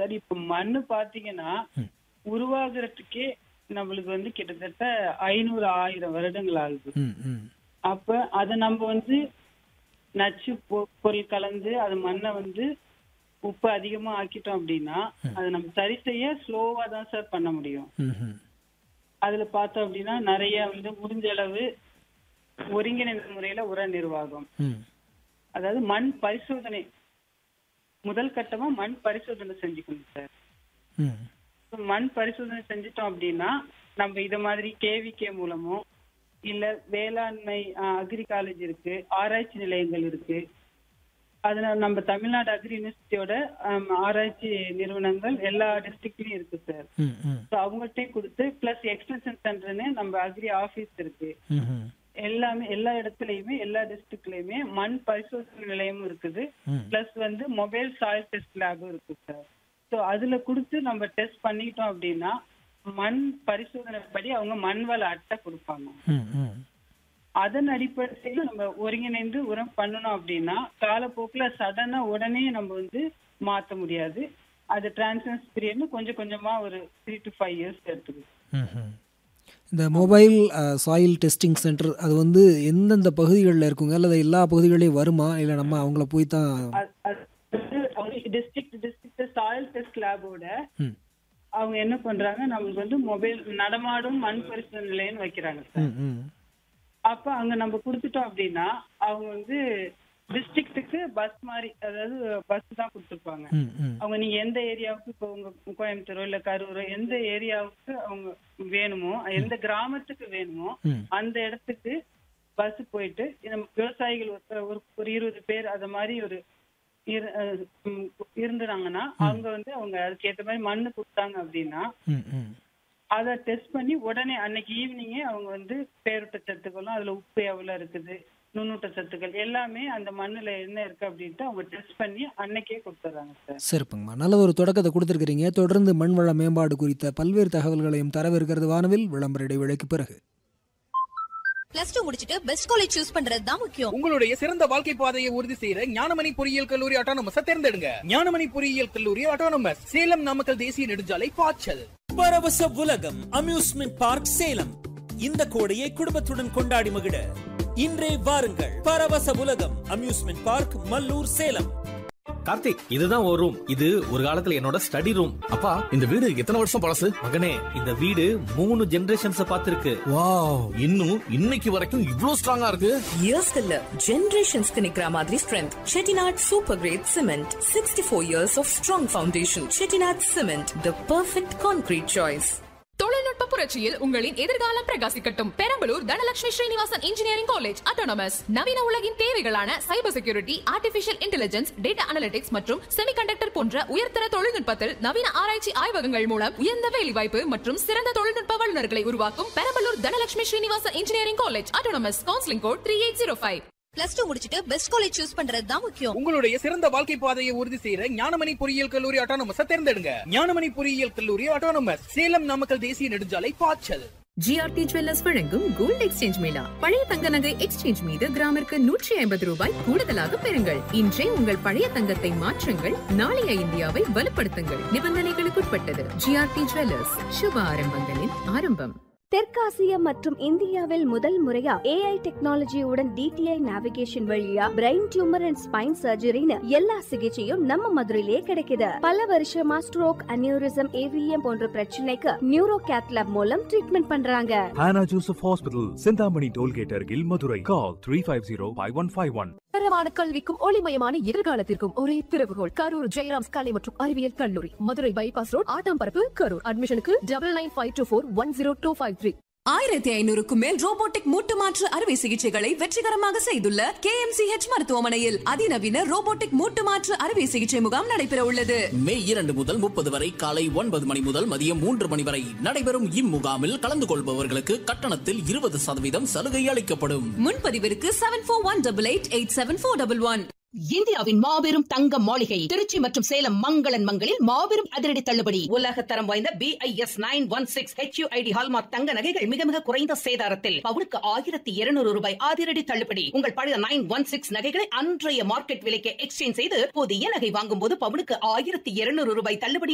Sir இப்ப மண்ணு பாத்தீங்கன்னா உருவாகுறதுக்கே நம்மளுக்கு வந்து கிட்டத்தட்ட ஐநூறு ஆயிரம் வருடங்கள் ஆகுது ம் ம் அப்ப அத நம்ம வந்து நச்சு பொ- பொருள் கலந்து அது மண்ணை வந்து உப்பு அதிகமா ஆக்கிட்டோம் அப்படின்னா அதை நம்ம சரி செய்ய ஸ்லோவா தான் சார் பண்ண முடியும் ம் ம் அதுல பார்த்தோம் அப்படின்னா நிறைய வந்து முடிஞ்ச அளவு ஒருங்கிணைந்த முறையில உர நிர்வாகம் ம் அதாவது மண் பரிசோதனை முதல் கட்டமா மண் பரிசோதனை செஞ்சுக்கணும் சார் ம் இப்ப மண் பரிசோதனை செஞ்சுட்டோம் அப்படின்னா நம்ம இத மாதிரி கேவிகே மூலமோ இல்ல வேளாண்மை அக்ரி காலேஜ் இருக்கு ஆராய்ச்சி நிலையங்கள் இருக்கு அதுல நம்ம தமிழ்நாடு அக்ரி யூனிவர்சிட்டியோட ஆம், ஆராய்ச்சி நிறுவனங்கள் எல்லா டிஸ்ட்ரிக்ட்லயும் இருக்கு சார் ம் ம் ஸோ அவங்கள்ட்டையும் கொடுத்து பிளஸ் எக்ஸ்டென்ஷன் சென்டர்னு நம்ம அக்ரி ஆபீஸ் இருக்கு ம் ம் எல்லாமே எல்லா இடத்துலயுமே எல்லா டிஸ்ட்ரிக்ட்லயுமே மண் பரிசோதனை நிலையமும் இருக்குது ம். பிளஸ் வந்து மொபைல் சாயில் டெஸ்ட் லேபும் இருக்கு சார் ஸோ அதுல கொடுத்து நம்ம டெஸ்ட் பண்ணிட்டோம் அப்படின்னா மண் பரிசோதனை படி அவங்க மண் வள அட்டை கொடுப்பாங்க ம் ம் அதன் அடிப்படையில் நம்ம ஒருங்கிணைந்து உரம் பண்ணணும் அப்படின்னா காலப்போக்குல சடனா உடனே நம்ம வந்து மாத்த முடியாது அது டிரான்ஸ்னஸ் பீரியட்னு கொஞ்சம் கொஞ்சமா ஒரு த்ரீ டு ஃபைவ் இயர்ஸ் எடுத்துக்குது ம்ஹும். இந்த மொபைல் சாயில் டெஸ்டிங் சென்டர் அது வந்து எந்தெந்த பகுதிகளில் இருக்குங்க அல்லது எல்லா பகுதிகளையும் வருமா இல்லை நம்ம அவங்கள போய் தான் டிஸ்ட்ரிக்ட் டிஸ்ட்ரிக்ட் சாயில் டெஸ்ட் லேபோட ம் அவங்க என்ன பண்றாங்க நமக்கு வந்து மொபைல் நடமாடும் மண் பரிசோதனை நிலையம்னு வைக்கிறாங்க சார் ம் ம் அப்ப அங்க நம்ம கொடுத்துட்டோம் அப்படின்னா அவங்க வந்து டிஸ்ட்ரிக்ட்டுக்கு பஸ் மாதிரி அதாவது பஸ் தான் கொடுத்துருப்பாங்க ம் ம் அவங்க நீங்க எந்த ஏரியாவுக்கு இப்போ உங்க கோயம்புத்தூரோ இல்ல கரூரோ எந்த ஏரியாவுக்கு அவங்க வேணுமோ எந்த கிராமத்துக்கு வேணுமோ ம். அந்த இடத்துக்கு பஸ் போயிட்டு நம்ம விவசாயிகள் ஒருத்தர் ஒரு ஒரு இருபது பேர் அத மாதிரி ஒரு இரு- அஹ் உம் இருந்தாங்கன்னா அவங்க வந்து அவங்க அதுக்கு ஏத்த மாதிரி மண்ணு கொடுத்தாங்க அப்படின்னா ம் ம் அதை டெஸ்ட் பண்ணி உடனே அன்னைக்கு ஈவினிங்கே அவங்க வந்து பேரூட்ட சத்துக்களும் அதுல உப்பு எவ்வளவு இருக்குது நுண்ணூட்ட சத்துக்கள் எல்லாமே அந்த மண்ணுல என்ன இருக்கு அப்படின்ட்டு அவங்க டெஸ்ட் பண்ணி அன்னைக்கே கொடுத்துட்றாங்க சார் சிறப்புங்கம்மா நல்ல ஒரு தொடக்கத்தை கொடுத்துருக்கிறீங்க தொடர்ந்து மண்வள மேம்பாடு குறித்த பல்வேறு தகவல்களையும் தரவிருக்கிறது வானவில் விளம்பர இடைவேளைக்கு பிறகு பிளஸ் டூ முடிச்சிட்டு பெஸ்ட் காலேஜ் சூஸ் பண்றது தான் முக்கியம் உங்களுடைய சிறந்த வாழ்க்கை பாதையை உறுதி செய்யற ஞானமணி பொறியியல் கல்லூரி ஆட்டோனமஸ் தேர்ந்தெடுங்க ஞானமணி பொறியியல் கல்லூரி ஆட்டோனமஸ் சேலம் நாமக்கல் தேசிய நெடுஞ்சாலை பாய்ச்சல் பரவச உலகம் அம்யூஸ்மெண்ட் பார்க் சேலம் இந்த கோடையை குடும்பத்துடன் கொண்டாடி மகிழ இன்றே வாருங்கள் பரவச உலகம் அம்யூஸ்மெண்ட் பார்க் மல்லூர் சேலம் கார்த்திக் இதுதான் ஒரு ரூம் இது ஒரு காலத்துல என்னோட ஸ்டடி ரூம் அப்பா இந்த வீடு எத்தனை வருஷம் பழசு மகனே இந்த வீடு மூணு ஜெனரேஷன்ஸ் பார்த்திருக்கு வாவ் இன்னும் இன்னைக்கு வரைக்கும் இவ்ளோ ஸ்ட்ராங்கா இருக்கு இயர்ஸ்க்கு இல்ல ஜெனரேஷன்ஸ்க்கு நிக்கிற மாதிரி strength Chettinad super great cement sixty four years of strong foundation Chettinad cement the perfect concrete choice தொழில்நுட்ப புரட்சியில் உங்களின் எதிர்காலம் பிரகாசிக்கட்டும் Perambalur Dhanalakshmi Srinivasan engineering college autonomous நவீன உலகின் தேவைகளான cyber security artificial intelligence data analytics மற்றும் செமிகண்டக்டர் போன்ற உயர்தர தொழில்நுட்பத்தில் நவீன ஆராய்ச்சி ஆய்வகங்கள் மூலம் உயர்ந்த வேலைவாய்ப்பு மற்றும் சிறந்த தொழில்நுட்ப வல்லுநர்களை உருவாக்கும் Perambalur Dhanalakshmi Srinivasan engineering college autonomous counselling code three eight zero five plus two முடிச்சிட்டு பெஸ்ட் காலேஜ் சூஸ் பண்றது தான் முக்கியம் உங்களுடைய சிறந்த வாழ்க்கை பாதையை உறுதி செய்யற ஞானமணி பொறியியல் கல்லூரி ஆட்டோனமஸ் தேர்ந்தெடுங்க ஞானமணி பொறியியல் கல்லூரி ஆட்டோனமஸ் சேலம் நாமக்கல் தேசிய நெடுஞ்சாலை பாய்ச்சல் ஜிஆர்டி ஜுவல்லர்ஸ் வழங்கும் கோல்ட் எக்ஸ்சேஞ்ச் மேளா பழைய தங்க நகை எக்ஸ்சேஞ்ச் மீது கிராமிற்கு நூற்றி ஐம்பது ரூபாய் கூடுதலாக பெறுங்கள் இன்றே உங்கள் பழைய தங்கத்தை மாற்றுங்கள் நாளைய இந்தியாவை வலுப்படுத்துங்கள் நிபந்தனைகளுக்குட்பட்டது ஜிஆர்டி ஜுவல்லர்ஸ் சுப ஆரம்பங்களின் ஆரம்பம் தெற்காசியா மற்றும் இந்தியாவில் முதல் முறையா ஏஐ டெக்னாலஜியுடன் டிடிஐ நேவிகேஷன் வழியா பிரெயின் டியூமர் அண்ட் ஸ்பைன் சர்ஜரின்னு எல்லா சிகிச்சையும் நம்ம மதுரையிலே கிடைக்குது பல வருஷமா ஸ்ட்ரோக் அனியூரிசம் ஏவிஎம் போன்ற பிரச்சனைக்கு நியூரோ கேத்லாப் மூலம் ட்ரீட்மெண்ட் பண்றாங்க Hannah Joseph Hospital, Sindhamani Tollgate Argil, Madurai. Call 350-5151. தரமான கல்விக்கும் ஒளிமயமான எதிர்காலத்திற்கும் ஒரே திறவுகோல் கரூர் ஜெயராம்ஸ் கலை மற்றும் அறிவியல் கல்லூரி மதுரை பைபாஸ் ரோட் ஆட்டாம்பரப்பு கரூர் அட்மிஷனுக்கு double nine five two four one zero two five three ஆயிரத்தி ஐநூறுக்கும் மேல் ரோபோட்டிக் மூட்டு மாற்று அறுவை சிகிச்சைகளை வெற்றிகரமாக செய்துள்ள கே மருத்துவமனையில் அதிநவீன ரோபோட்டிக் மூட்டு மாற்று அறுவை சிகிச்சை முகாம் நடைபெற உள்ளது மே இரண்டு முதல் முப்பது வரை காலை ஒன்பது மணி முதல் மதியம் மூன்று மணி வரை நடைபெறும் இம்முகாமில் கலந்து கொள்பவர்களுக்கு கட்டணத்தில் இருபது சதவீதம் சலுகை அளிக்கப்படும் முன்பதிவிற்கு seven four one double eight eight seven four double one இந்தியாவின் மாபெரும் தங்க மாளிகை திருச்சி மற்றும் சேலம் மங்களன் மங்களில் மாபெரும் அதிரடி தள்ளுபடி உலக தரம் வாய்ந்த B I S nine one six HUID hallmark தங்க நகைகள் மிக மிக குறைந்த சேதாரத்தில் பவுனுக்கு ஆயிரத்தி இருநூறு ரூபாய் அதிரடி தள்ளுபடி உங்கள் பழைய நைன் ஒன் சிக்ஸ் நகைகளை அன்றைய மார்க்கெட் விலைக்கு எக்ஸ்சேஞ்ச் செய்து புதிய நகை வாங்கும் போது பவுனுக்கு ஆயிரத்தி இருநூறு ரூபாய் தள்ளுபடி